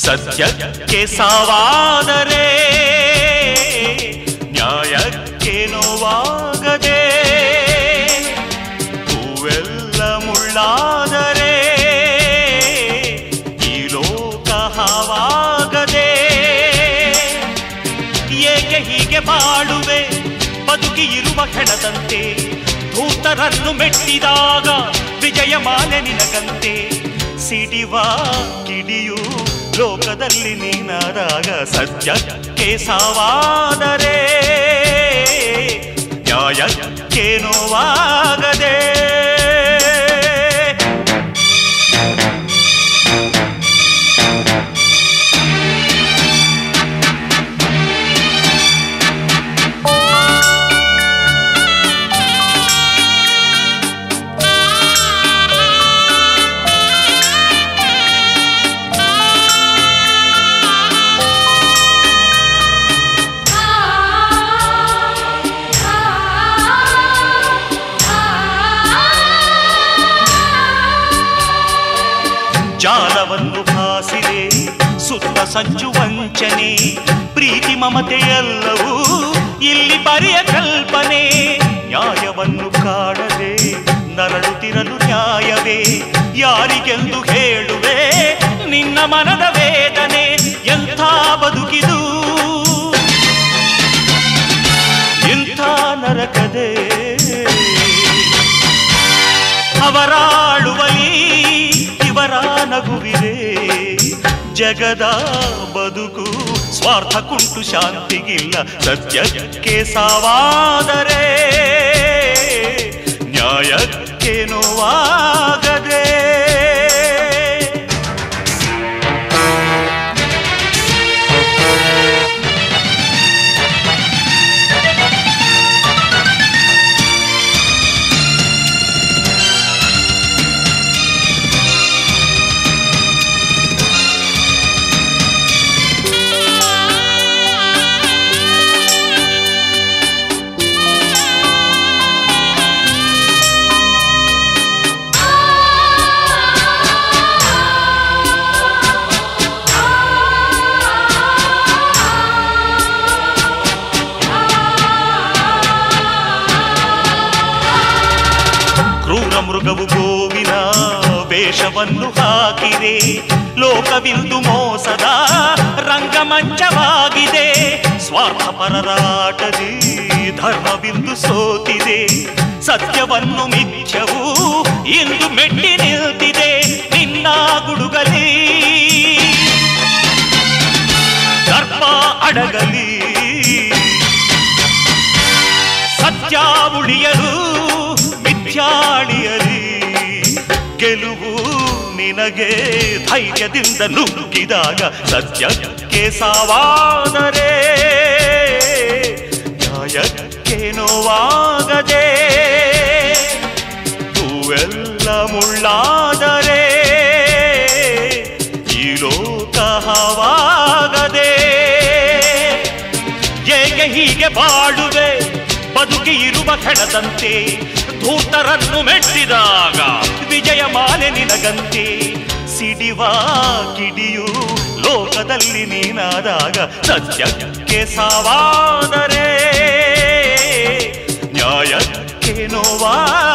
ಸತ್ಯಕ್ಕೆ ಸಾವಾದರೆ ನ್ಯಾಯಕ್ಕೆ ನೋವಾಗದೆ ಹೂವೆಲ್ಲ ಮುಳ್ಳಾದರೆ ಈ ಲೋಕ ಹಾವಾಗದೆ ಏಕೆ ಹೀಗೆ ಬಾಳುವೆ ಬದುಕಿ ಇರುವ ಹೆಣದಂತೆ ಧೂತರನ್ನು ಮೆಟ್ಟಿದಾಗ ವಿಜಯ ಮಾಲೆ ನಿನಗಂತೆ ಸಿಡಿವ ಕಿಡಿಯು ಲೋಕದಲ್ಲಿ ನೀನಾದಾಗ ಸತ್ಯಕ್ಕೆ ಸಾವಾದರೆ ನ್ಯಾಯಕ್ಕೆ ನೋವಾಗದೆ ಜಾಲವನ್ನು ಹಾಸಿದೆ ಸುತ್ತ ಸಂಚು ವಂಚನೆ ಪ್ರೀತಿ ಮಮತೆ ಎಲ್ಲವೂ ಇಲ್ಲಿ ಬರೆಯ ಕಲ್ಪನೆ ನ್ಯಾಯವನ್ನು ಕಾಣದೆ ನರಳುತ್ತಿರಲು ನ್ಯಾಯವೇ ಯಾರಿಗೆಂದು ಹೇಳುವೆ ನಿನ್ನ ಮನದ ವೇದನೆ ಎಂಥ ಬದುಕಿದು ಇಂಥ ನರಕದೆ ಅವರಾಳುವಲಿ ಇವರ ನಗುವಿದೆ ಜಗದ ಬದುಕು ಸ್ವಾರ್ಥ ಕುಂಟು ಶಾಂತಿಗಿಲ್ಲ ಸತ್ಯಕ್ಕೆ ಸಾವಾದರೆ ನ್ಯಾಯಕ್ಕೆ ನೋವಾಗದೆ ಕ್ರೂರ ಮೃಗವು ಗೋವಿನ ವೇಷವನ್ನು ಹಾಕಿದೆ ಲೋಕವಿಂದು ಮೋಸದ ರಂಗಮಂಚವಾಗಿದೆ ಸ್ವಾರ್ಥಪರರಾಟದಿ ಧರ್ಮವಿಂದು ಸೋತಿದೆ ಸತ್ಯವನ್ನು ಮಿಥ್ಯವು ಇಂದು ಮೆಟ್ಟಿ ನಿಲ್ತಿದೆ ನಿನ್ನ ಗುಡುಗಲಿ ದರ್ಪ ಅಡಗಲಿ ಸತ್ಯ ಉಳಿಯಲು ಮಿಥ್ಯಾಳಿಯಲಿ ಗೆಲುವು ನಿನಗೆ ಧೈರ್ಯದಿಂದ ನುಗ್ಗಿದಾಗ ಸತ್ಯಕ್ಕೆ ಸಾವಾದರೆ ನ್ಯಾಯಕ್ಕೆ ನೋವಾಗದೆ ಹೂವೆಲ್ಲ ಮುಳ್ಳಾದರೆ ಈ ಲೋಕ ಹಾವಾಗದೆ ಏಕೆ ಹೀಗೆ ಬಾಳುವೆ ಬದುಕಿ ಇರುವ ಹೆಣದಂತೆ ಧೂತರನ್ನು ಮೆಟ್ಟಿದಾಗ ವಿಜಯ ಮಾಲೆ ನಿನಗಂತೆ ಸಿಡಿವ ಕಿಡಿಯು ಲೋಕದಲ್ಲಿ ನೀನಾದಾಗ ಸತ್ಯಕ್ಕೆ ಸಾವಾದರೆ ನ್ಯಾಯಕ್ಕೆ ನೋವಾ